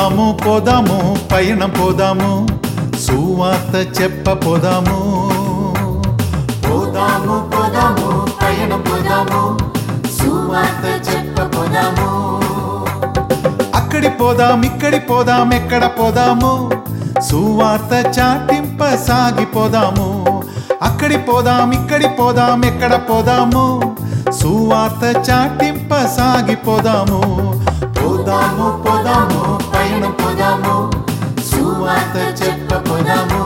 పోదాము పోదాము పయనం పోదాము సువార్త చెప్ప పోదాము పోదాము పోదాము పయనం పోదాము సువార్త చెప్ప పోదాము అక్కడి పోదాం ఇక్కడి పోదాం ఎక్కడ పోదాము సువార్త చాటింప సాగిపోదాము అక్కడి పోదాం ఇక్కడి పోదాం ఎక్కడ పోదాము సువార్త చాటింప సాగిపోదాము పోదాము పోదాము పయనం పోదాము సువార్త చెప్ప పోదాము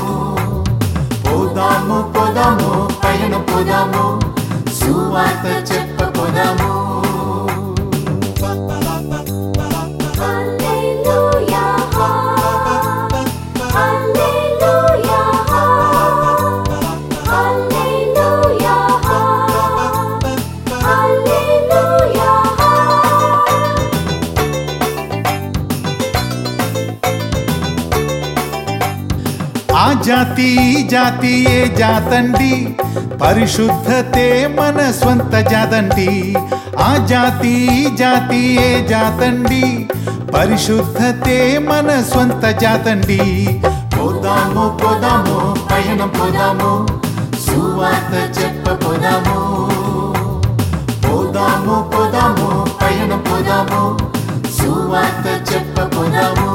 పోదాము పోదాము పయనం పోదాము సువార్త చెప్ప పోదాము హల్లెలూయా హల్లెలూయా హల్లెలూయా హల్లెలూయా ఆ జాతి ఈ జాతి ఏ జాతండి పరిశుద్ధతే మన స్వంత జాతండి ఆ జాతి ఈ జాతి ఏ జాతండి పరిశుద్ధతే మన స్వంత జాతండి పోదాము పోదాము పయనం పోదాము సువార్త చెప్ప పోదాము పోదాము పోదాము పయనం పోదాము సువార్త చెప్ప పోదాము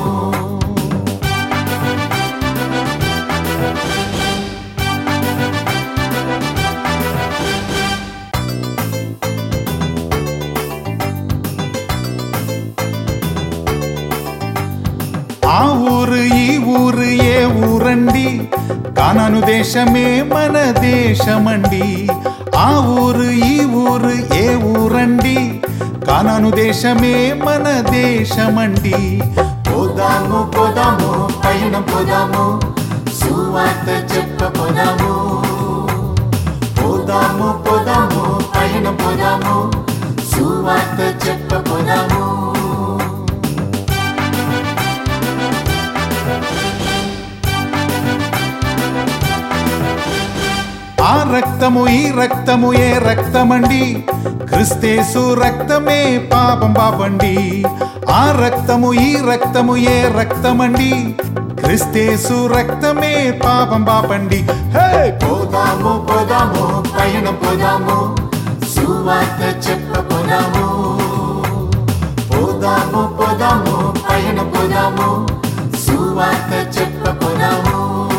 ఆ ఊరు ఈ ఊరు ఏ ఊరండి కానాను దేశమే మన దేశమండి ఆ ఊరు ఈ ఊరు ఏ ఊరండి కానాను దేశమే మన దేశమండి పోదాము పోదాము పయనం పోదాము సువార్త చెప్ప పోదాము పోదాము పోదాము పయనం పోదాము సువార్త చెప్ప పోదాము ఆ రక్తము ఈ రక్తము ఏ రక్తమండి క్రిస్తేసు రక్తమే పాపం పాపండి ఆ రక్తము ఈ రక్తము ఏ రక్తమండి క్రిస్తేసు రక్తమే పాపం పాపండి హే పోదాము పోదాము పయనం పోదాము సువార్త చెప్ప పోదాము పోదాము పోదాము పయనం పోదాము సువార్త చెప్ప పోదాము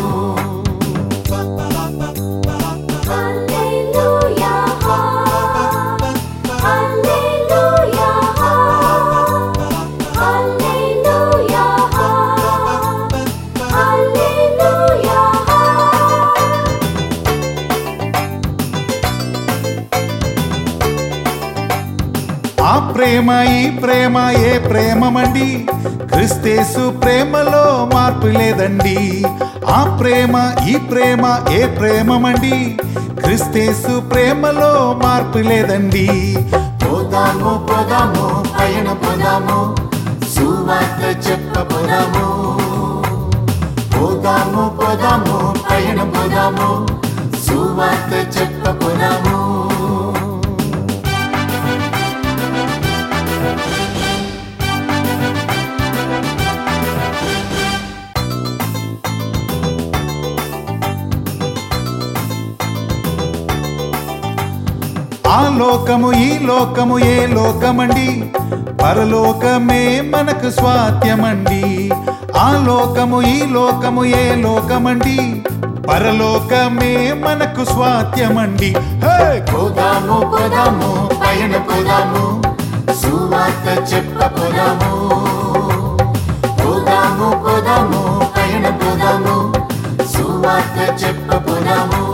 హల్లెలూయా హల్లెలూయా హల్లెలూయా హల్లెలూయా ఆ ప్రేమ ఈ ప్రేమ ఏ ప్రేమమండి క్రిస్తేసు ప్రేమలో మార్పు లేదండి ఆ ప్రేమ ఈ ప్రేమ ఏ ప్రేమమండి క్రిస్తేసు ప్రేమలో మార్పు లేదండి పోదాము పోదాము పయన పోదాము సువార్త చెప్ప పోదాము పోదాము పోదాము పయన పోదాము సువార్త చెప్ప పోదాము ఆ లోకము ఈ లోకము ఏ లోకమండి పరలోకమే మనకు స్వాత్యమండి ఆ లోకము ఈ లోకము ఏ లోకమండి పరలోకమే మనకు స్వాత్యమండి హే పోదాము పోదాము పయన పోదాము సువార్త చెప్ప పోదాము పోదాము పోదాము పయన పోదాము సువార్త చెప్ప పోదాము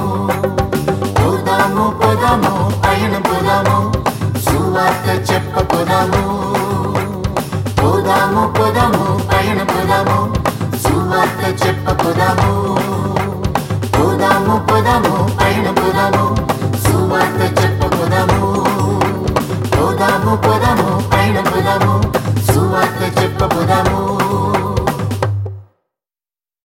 పోదాము పోదాము పయన పోదాము సువార్త చెప్ప పోదాము పోదాము పోదాము పయన పోదాము సువార్త చెప్ప పోదాము పోదాము పోదాము పయన పోదాము సువార్త చెప్ప పోదాము పోదాము పోదాము